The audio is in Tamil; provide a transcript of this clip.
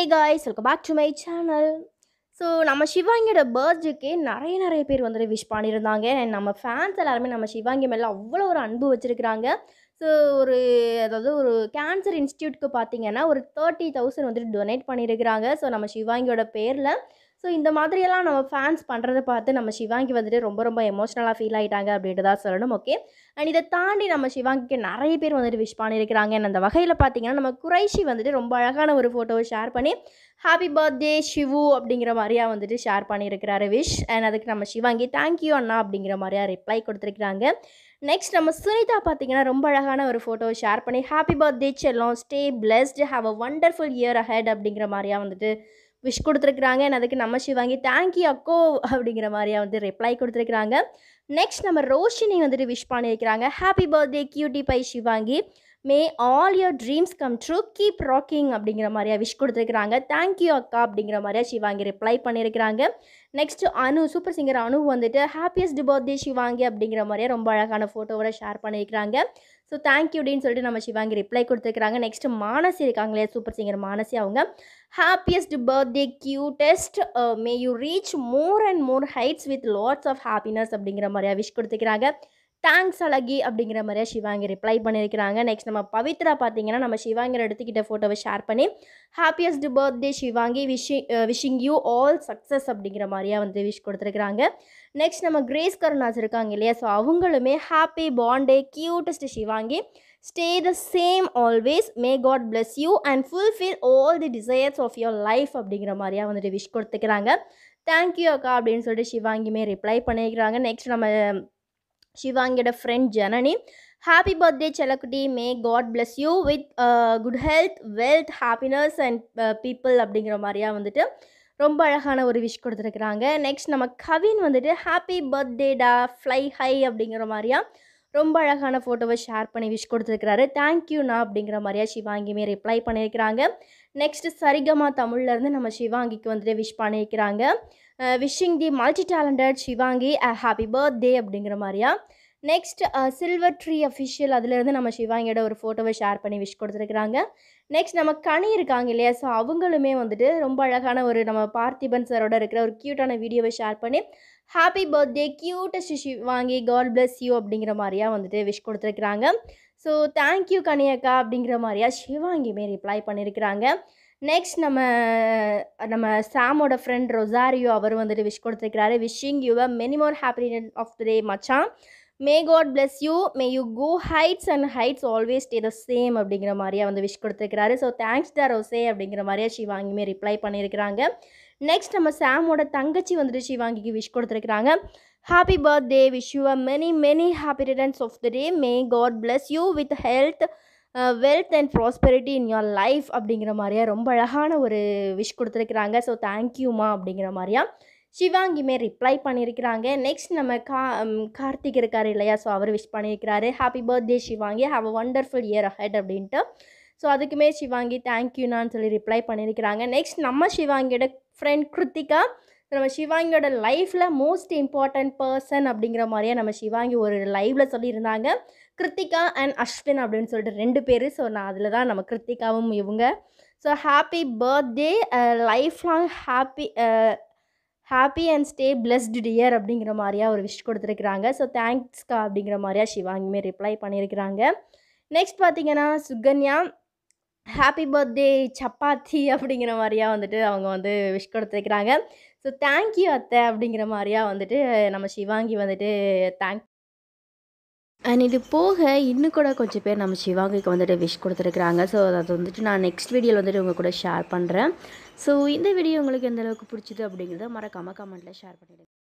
guys welcome back to my channel so நம்ம சிவாங்கியோட பர்த்டேக்கு நிறைய நிறைய பேர் வந்துட்டு விஷ் பண்ணியிருந்தாங்க And நம்ம ஃபேன்ஸ் எல்லாருமே நம்ம சிவாங்கி மேலே அவ்வளோ ஒரு அன்பு வச்சுருக்கிறாங்க ஸோ ஒரு அதாவது ஒரு கேன்சர் இன்ஸ்டியூட்க்கு பார்த்தீங்கன்னா ஒரு தேர்ட்டி தௌசண்ட் வந்துட்டு டொனேட் பண்ணியிருக்கிறாங்க ஸோ நம்ம சிவாங்கியோட பேரில் ஸோ இந்த மாதிரியெல்லாம் நம்ம ஃபேன்ஸ் பண்ணுறத பார்த்து நம்ம சிவாங்கி வந்துட்டு ரொம்ப ரொம்ப எமோஷ்னலாக ஃபீல் ஆகிட்டாங்க அப்படின்ட்டு தான் சொல்லணும் ஓகே அண்ட் இதை தாண்டி நம்ம சிவாங்கிக்கு நிறைய பேர் வந்துட்டு விஷ் பண்ணியிருக்கிறாங்க And அந்த வகையில் பார்த்தீங்கன்னா நம்ம குறைஷி வந்துட்டு ரொம்ப அழகான ஒரு ஃபோட்டோவை ஷேர் பண்ணி ஹாப்பி பர்த்டே சிவு அப்படிங்கிற மாதிரியா வந்துட்டு ஷேர் பண்ணியிருக்கிறாரு விஷ் அண்ட் அதுக்கு நம்ம சிவாங்கி தேங்க்யூ அண்ணா அப்படிங்கிற மாதிரியா ரிப்ளை கொடுத்துருக்குறாங்க நெக்ஸ்ட் நம்ம சுனிதா பார்த்தீங்கன்னா ரொம்ப அழகான ஒரு ஃபோட்டோவை ஷேர் பண்ணி ஹாப்பி பர்த்டே செல்லம் stay blessed have a wonderful year ahead அப்படிங்கிற மாதிரியா வந்துட்டு விஷ் கொடுத்துருக்குறாங்க and அதுக்கு நம்ம சிவாங்கி தேங்க்யூ அக்கோ அப்படிங்கிற மாதிரியா வந்து ரிப்ளை கொடுத்துருக்குறாங்க நெக்ஸ்ட் நம்ம ரோஷினி வந்துட்டு விஷ் பண்ணியிருக்கிறாங்க happy birthday cutie by Shivangi may all your dreams come true keep rocking அப்படிங்கிற மாதிரியா விஷ் கொடுத்துருக்குறாங்க தேங்க்யூ அக்கா அப்படிங்கிற மாதிரியா சிவாங்கி ரிப்ளை பண்ணியிருக்கிறாங்க next Anu super singer Anu வந்துட்டு ஹாப்பியஸ்ட் பர்த்டே சிவாங்கி அப்படிங்கிற மாதிரியா ரொம்ப அழகான ஃபோட்டோவோட ஷேர் பண்ணியிருக்கிறாங்க ஸோ தேங்க்யூ அப்படின்னு சொல்லிட்டு நம்ம சிவாங்கி ரிப்ளை கொடுத்துருக்குறாங்க நெக்ஸ்ட் மானசி இருக்காங்க இல்லையா சூப்பர் சிங்கர் மானசி அவங்க happiest birthday cutest may you reach more and more heights with lots of happiness அப்படிங்கிற மாதிரியா விஷ் கொடுத்துக்கிறாங்க தேங்க்ஸ் அழகி அப்படிங்கிற மாதிரியா சிவாங்கி ரிப்ளை பண்ணியிருக்கிறாங்க நெக்ஸ்ட் நம்ம பவித்ரா பார்த்தீங்கன்னா நம்ம சிவாங்கர் எடுத்துக்கிட்ட ஃபோட்டோவை ஷேர் பண்ணி happiest birthday Shivangi wishing wishing you all success அப்படிங்கிற மாதிரியா வந்து விஷ் கொடுத்துருக்குறாங்க நெக்ஸ்ட் நம்ம கிரேஸ் கருணாஸ் இருக்காங்க இல்லையா ஸோ அவங்களுமே happy birthday cutest Shivangi stay the same always may God bless you and fulfil all the desires of your life அப்படிங்கிற மாதிரியா வந்துட்டு விஷ் கொடுத்துக்கிறாங்க தேங்க்யூ அக்கா அப்படின்னு சொல்லிட்டு சிவாங்கியுமே ரிப்ளை பண்ணிக்கிறாங்க நெக்ஸ்ட் நம்ம சிவாங்கியோட ஃப்ரெண்ட் ஜனனி ஹாப்பி பர்த்டே செல்லக்குட்டி may God bless you with good health wealth happiness and people அப்படிங்கிற மாதிரியா வந்துட்டு ரொம்ப அழகான ஒரு விஷ் கொடுத்துருக்குறாங்க நெக்ஸ்ட் நம்ம கவின் வந்துட்டு ஹாப்பி பர்த்டேடா ஃப்ளை ஹை அப்படிங்கிற மாதிரியா ரொம்ப அழகான ஃபோட்டோவை ஷேர் பண்ணி விஷ் கொடுத்துருக்குறாரு தேங்க்யூண்ணா அப்படிங்கிற மாதிரியா சிவாங்கியுமே ரிப்ளை பண்ணியிருக்கிறாங்க நெக்ஸ்ட் சரிகமா தமிழ்லேருந்து நம்ம சிவாங்கிக்கு வந்துட்டு விஷ் பண்ணியிருக்கிறாங்க wishing the multi talented Shivangi a happy birthday அப்படிங்கிற மாதிரியா நெக்ஸ்ட் சில்வர் ட்ரீ அஃபிஷியல் அதுலேருந்து நம்ம சிவாங்கியோட ஒரு ஃபோட்டோவை ஷேர் பண்ணி விஷ் கொடுத்துருக்குறாங்க நெக்ஸ்ட் நம்ம கனி இருக்காங்க இல்லையா ஸோ அவங்களுமே வந்துட்டு ரொம்ப அழகான ஒரு நம்ம பார்த்திபன் சாரோட இருக்கிற ஒரு க்யூட்டான வீடியோவை ஷேர் பண்ணி happy birthday cutest Shivangi God bless you அப்படிங்கிற மாதிரியா வந்துட்டு விஷ் கொடுத்துருக்குறாங்க ஸோ தேங்க்யூ கனியக்கா அப்படிங்கிற மாதிரியா சிவாங்கியுமே ரிப்ளை பண்ணியிருக்கிறாங்க நெக்ஸ்ட் நம்ம நம்ம சாமோட ஃப்ரெண்ட் ரொசாரியோ அவர் வந்துட்டு விஷ் கொடுத்துருக்கிறாரு wishing you a many more happy of the day மச்சான் may God bless you may you go heights and heights always stay the same அப்படிங்கிற மாதிரியா வந்து விஷ் கொடுத்துருக்கிறாரு ஸோ தேங்க்ஸ் த ரோசே அப்படிங்கிற மாதிரியா சிவாங்கியுமே ரிப்ளை பண்ணியிருக்கிறாங்க நெக்ஸ்ட் நம்ம சாமோட தங்கச்சி வந்துட்டு சிவாங்கிக்கு விஷ் கொடுத்துருக்குறாங்க happy birthday wish you a many many happy returns of the day may God bless you with health wealth and prosperity in your life அப்படிங்கிற மாதிரியா ரொம்ப அழகான ஒரு விஷ் கொடுத்துருக்குறாங்க ஸோ தேங்க்யூமா அப்படிங்கிற மாதிரியா சிவாங்கியுமே ரிப்ளை பண்ணியிருக்கிறாங்க நெக்ஸ்ட் நம்ம கா ம், கார்த்திக் இருக்கார் இல்லையா ஸோ அவர் விஷ் பண்ணியிருக்கிறாரு happy birthday Shivangi have a wonderful year ahead அப்படின்ட்டு ஸோ அதுக்குமே சிவாங்கி தேங்க்யூனான்னு சொல்லி ரிப்ளை பண்ணியிருக்கிறாங்க நெக்ஸ்ட் நம்ம சிவாங்கியோட ஃப்ரெண்ட் கிருத்திகா நம்ம சிவாங்கியோட லைஃப்பில் மோஸ்ட் இம்பார்ட்டன்ட் பர்சன் அப்படிங்கிற மாதிரியே நம்ம சிவாங்கி ஒரு லைவில் சொல்லியிருந்தாங்க கிருத்திகா அண்ட் அஸ்வின் அப்படின்னு சொல்லிட்டு ரெண்டு பேர் ஸோ நான் அதில் தான் நம்ம கிருத்திகாவும் இவங்க so happy birthday life long happy happy and stay blessed dear அப்படிங்கிற மாதிரியா ஒரு விஷ் கொடுத்துருக்குறாங்க ஸோ தேங்க்ஸ்க்கா அப்படிங்கிற மாதிரியா சிவாங்கியுமே ரிப்ளை பண்ணியிருக்கிறாங்க நெக்ஸ்ட் பார்த்தீங்கன்னா சுகன்யா ஹாப்பி பர்த்டே சப்பாத்தி அப்படிங்கிற மாதிரியா வந்துட்டு அவங்க வந்து விஷ் கொடுத்துருக்குறாங்க ஸோ தேங்க்யூ அத்தை அப்படிங்கிற மாதிரியா வந்துட்டு நம்ம சிவாங்கி வந்துட்டு தேங்க் அண்ட் இது போக இன்னும் கூட கொஞ்சம் பேர் நம்ம சிவாங்கிக்கு வந்துட்டு விஷ் கொடுத்துருக்குறாங்க ஸோ அது வந்துட்டு நான் நெக்ஸ்ட் வீடியோவில் வந்துட்டு உங்கள் கூட ஷேர் பண்ணுறேன் ஸோ இந்த வீடியோ உங்களுக்கு எந்த அளவுக்கு பிடிச்சிது அப்படிங்கிறத மறக்காமல் கமெண்ட்டில் ஷேர் பண்ணிவிடுங்க